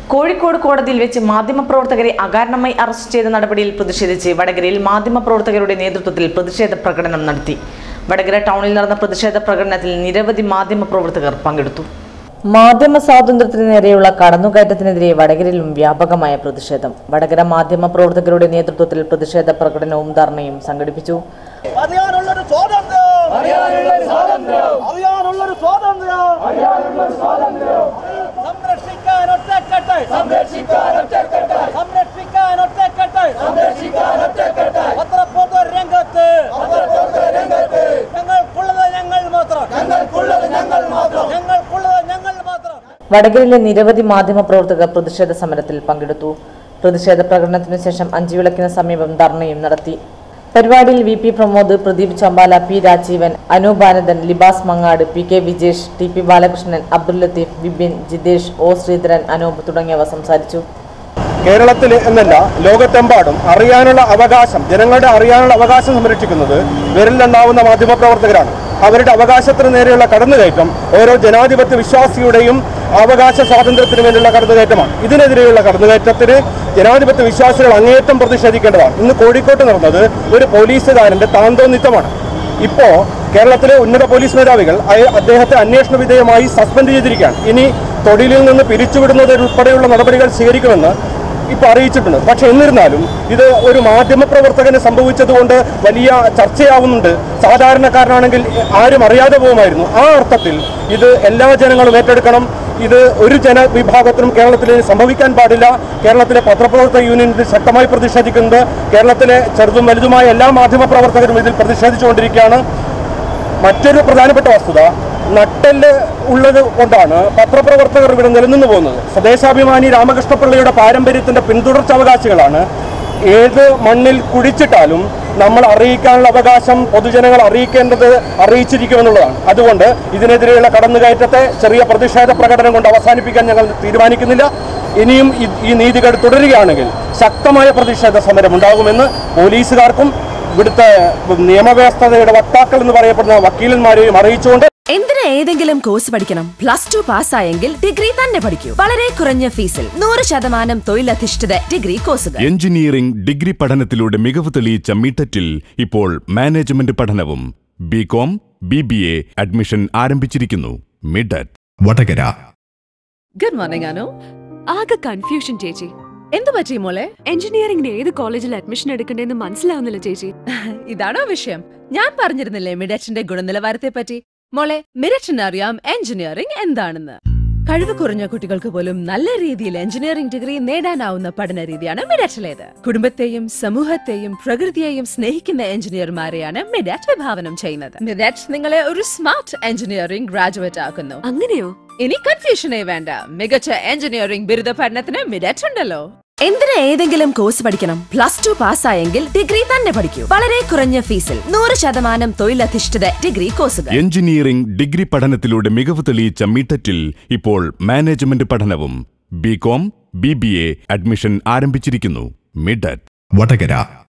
കോഴിക്കോട് കോടതിയിൽ വെച്ച് മാധ്യമപ്രവർത്തകരെ അകാരണമായി അറസ്റ്റ് ചെയ്ത നടപടിയിൽ പ്രതിഷേധിച്ച് വടകരയിൽ മാധ്യമപ്രവർത്തകരുടെ നേതൃത്വത്തിൽ പ്രതിഷേധ പ്രകടനം നടത്തി വടകര ടൗണിൽ നടന്ന പ്രതിഷേധ പ്രകടനത്തിൽ നിരവധി മാധ്യമപ്രവർത്തകർ പങ്കെടുത്തു മാധ്യമ സ്വാതന്ത്ര്യത്തിന് നേരെയുള്ള കടന്നുകയറ്റത്തിനെതിരെ വടകരയിലും വ്യാപകമായ പ്രതിഷേധം വടകര മാധ്യമ പ്രവർത്തകരുടെ നേതൃത്വത്തിൽ പ്രതിഷേധ പ്രകടനവും ധർണയും സംഘടിപ്പിച്ചു അറിയാനുള്ളൊരു സ്വാതന്ത്ര്യം അറിയാനുള്ളൊരു സ്വാതന്ത്ര്യം അറിയാനുള്ളൊരു സ്വാതന്ത്ര്യം അറിയാനുള്ളൊരു സ്വാതന്ത്ര്യം സംരക്ഷിക്കാൻ ഒറ്റക്കെട്ട് സംരക്ഷിക്കാൻ ഒറ്റക്കെട്ട് സംരക്ഷിക്കാൻ ഒറ്റക്കെട്ട് സംരക്ഷിക്കാൻ ഒറ്റക്കെട്ട് പത്രപ്രവർത്തക രംഗത്ത് പത്രപ്രവർത്തക രംഗത്ത് ഞങ്ങൾക്കുള്ളത് ഞങ്ങൾ മാത്രം ഞങ്ങൾക്കുള്ളത് ഞങ്ങൾ മാത്രം ഞങ്ങൾക്കുള്ളത് ഞങ്ങൾ മാത്രം വടകരയിലെ നിരവധി മാധ്യമപ്രവർത്തകർ പ്രതിഷേധ സമരത്തിൽ പങ്കെടുത്തു പ്രതിഷേധ പ്രകടനത്തിനു ശേഷം അഞ്ചുവിളക്കിന് സമീപം ധർണയും നടത്തി പരിപാടിയിൽ V P Pramod Pradeep Champala P Rajeevan Anoop Anandan Libas Mangad P K Vijesh T P Balakrishnan Abdul Latheef Vipin Jithesh O Sreedharan Anoop തുടങ്ങിയവർ സംസാരിച്ചു കേരളത്തിൽ എന്നല്ല ലോകത്തെമ്പാടും അറിയാനുള്ള അവകാശം ജനങ്ങളുടെ അറിയാനുള്ള അവകാശം സംരക്ഷിക്കുന്നത് വിരലിലുണ്ടാവുന്ന മാധ്യമപ്രവർത്തകരാണ് അവരുടെ അവകാശത്തിന് നേരെയുള്ള കടന്നുകയറ്റം ഓരോ ജനാധിപത്യ വിശ്വാസിയുടെയും അവകാശ സ്വാതന്ത്ര്യത്തിന് വേണ്ടിയുള്ള കടന്നുകയറ്റമാണ് ഇതിനെതിരെയുള്ള കടന്നുകയറ്റത്തിന് ജനാധിപത്യ വിശ്വാസികൾ അങ്ങേയറ്റം പ്രതിഷേധിക്കേണ്ടതാണ് ഇന്ന് കോഴിക്കോട്ട് നടന്നത് ഒരു പോലീസുകാരന്റെ താന്തോന്നിത്തമാണ് ഇപ്പോ കേരളത്തിലെ ഉന്നത പോലീസ് മേധാവികൾ അയ- അദ്ദേഹത്തെ അന്വേഷണ വിധേയമായി സസ്പെൻഡ് ചെയ്തിരിക്കുകയാണ് ഇനി തൊഴിലിൽ നിന്ന് പിരിച്ചുവിടുന്നത് ഉൾപ്പെടെയുള്ള നടപടികൾ സ്വീകരിക്കുമെന്ന് ഇപ്പൊ അറിയിച്ചിട്ടുണ്ട് പക്ഷെ എന്നിരുന്നാലും ഇത് ഒരു മാധ്യമപ്രവർത്തകന് സംഭവിച്ചതുകൊണ്ട് വലിയ ചർച്ചയാവുന്നുണ്ട് സാധാരണക്കാരനാണെങ്കിൽ ആരും അറിയാതെ പോകുമായിരുന്നു ആ അർത്ഥത്തിൽ ഇത് എല്ലാ ജനങ്ങളും ഏറ്റെടുക്കണം ഇത് ഒരു ജനവിഭാഗത്തിനും കേരളത്തിൽ സംഭവിക്കാൻ പാടില്ല കേരളത്തിലെ പത്രപ്രവർത്തക യൂണിയൻ ഇത് ശക്തമായി പ്രതിഷേധിക്കുന്നത് കേരളത്തിലെ ചെറുതും വലുതുമായ എല്ലാ മാധ്യമപ്രവർത്തകരും ഇതിൽ പ്രതിഷേധിച്ചുകൊണ്ടിരിക്കുകയാണ് മറ്റൊരു പ്രധാനപ്പെട്ട വസ്തുത നട്ടെല്ല് ഉള്ളത് കൊണ്ടാണ് പത്രപ്രവർത്തകർ ഇവിടെ നിലനിന്ന് പോകുന്നത് സ്വദേശാഭിമാനി രാമകൃഷ്ണപിള്ളയുടെ പാരമ്പര്യത്തിന്റെ പിന്തുടർച്ചാവകാശികളാണ് ഏത് മണ്ണിൽ കുഴിച്ചിട്ടാലും നമ്മൾ അറിയിക്കാനുള്ള അവകാശം പൊതുജനങ്ങൾ അറിയിക്കേണ്ടത് അറിയിച്ചിരിക്കുമെന്നുള്ളതാണ് അതുകൊണ്ട് ഇതിനെതിരെയുള്ള കടന്നുകയറ്റത്തെ ചെറിയ പ്രതിഷേധ പ്രകടനം കൊണ്ട് അവസാനിപ്പിക്കാൻ ഞങ്ങൾ തീരുമാനിക്കുന്നില്ല ഇനിയും ഈ- ഈ നീതികൾ തുടരുകയാണെങ്കിൽ ശക്തമായ പ്രതിഷേധ സമരം ഉണ്ടാകുമെന്ന് പോലീസുകാർക്കും ഇവിടുത്തെ നിയമവ്യവസ്ഥതയുടെ വക്താക്കൾ എന്ന് പറയപ്പെടുന്ന വക്കീലന്മാരെയും അറിയിച്ചുകൊണ്ട് എന്തിന് ഏതെങ്കിലും കോഴ്സ് പഠിക്കണം പ്ലസ് ടു പാസ്സായെങ്കിൽ ഡിഗ്രി തന്നെ പഠിക്കൂ വളരെ കുറഞ്ഞ ഫീസിൽ നൂറ് ശതമാനം തൊഴിലധിഷ്ഠിത ഡിഗ്രി കോഴ്സുകൾ എഞ്ചിനീയറിംഗ് ഡിഗ്രി പഠനത്തിലൂടെ മികവ് തെളിയിച്ച മിട്ടറ്റിൽ ഇപ്പോൾ മാനേജ്മെന്റ് പഠനവും BCom B B A admission ആരംഭിച്ചിരിക്കുന്നു മിഡറ്റ് വടകര ഗുഡ് മോർണിംഗ് അനു ആകെ കൺഫ്യൂഷൻ ചേച്ചി എന്തു പറ്റി മോളെ എഞ്ചിനീയറിംഗിന് ഏത് കോളേജിൽ അഡ്മിഷൻ എടുക്കണ്ടേന്ന് മനസ്സിലാവുന്നില്ല ചേച്ചി ഇതാണോ വിഷയം ഞാൻ പറഞ്ഞിരുന്നില്ലേ മിഡറ്റിന്റെ ഗുണനിലവാരത്തെ പറ്റി മോളെ മിഡറ്റിന് അറിയാം എഞ്ചിനീയറിംഗ് എന്താണെന്ന് കഴിവ് കുറഞ്ഞ കുട്ടികൾക്ക് പോലും നല്ല രീതിയിൽ എഞ്ചിനീയറിംഗ് ഡിഗ്രി നേടാനാവുന്ന പഠന രീതിയാണ് മിഡറ്റിലേത് കുടുംബത്തെയും സമൂഹത്തെയും പ്രകൃതിയെയും സ്നേഹിക്കുന്ന എഞ്ചിനീയർമാരെയാണ് മിഡറ്റ് വിഭാവനം ചെയ്യുന്നത് മിഡറ്റ് നിങ്ങളെ ഒരു സ്മാർട്ട് എഞ്ചിനീയറിംഗ് ഗ്രാജുവേറ്റ് ആക്കുന്നു അങ്ങനെയോ ഇനി കൺഫ്യൂഷനേ വേണ്ട മികച്ച എഞ്ചിനീയറിംഗ് ബിരുദ പഠനത്തിന് മിഡറ്റ് ഉണ്ടല്ലോ എന്തിന് ഏതെങ്കിലും കോഴ്സ് പഠിക്കണം പ്ലസ് ടു പാസ്സായെങ്കിൽ ഡിഗ്രി തന്നെ പഠിക്കൂ വളരെ കുറഞ്ഞ ഫീസിൽ നൂറ് ശതമാനം തൊഴിലധിഷ്ഠിത ഡിഗ്രി കോഴ്സുകൾ എഞ്ചിനീയറിംഗ് ഡിഗ്രി പഠനത്തിലൂടെ മികവ് തെളിയിച്ച മിട്ടറ്റിൽ ഇപ്പോൾ മാനേജ്മെന്റ് പഠനവും BCom B B A admission ആരംഭിച്ചിരിക്കുന്നു മിഡറ്റ് വടകര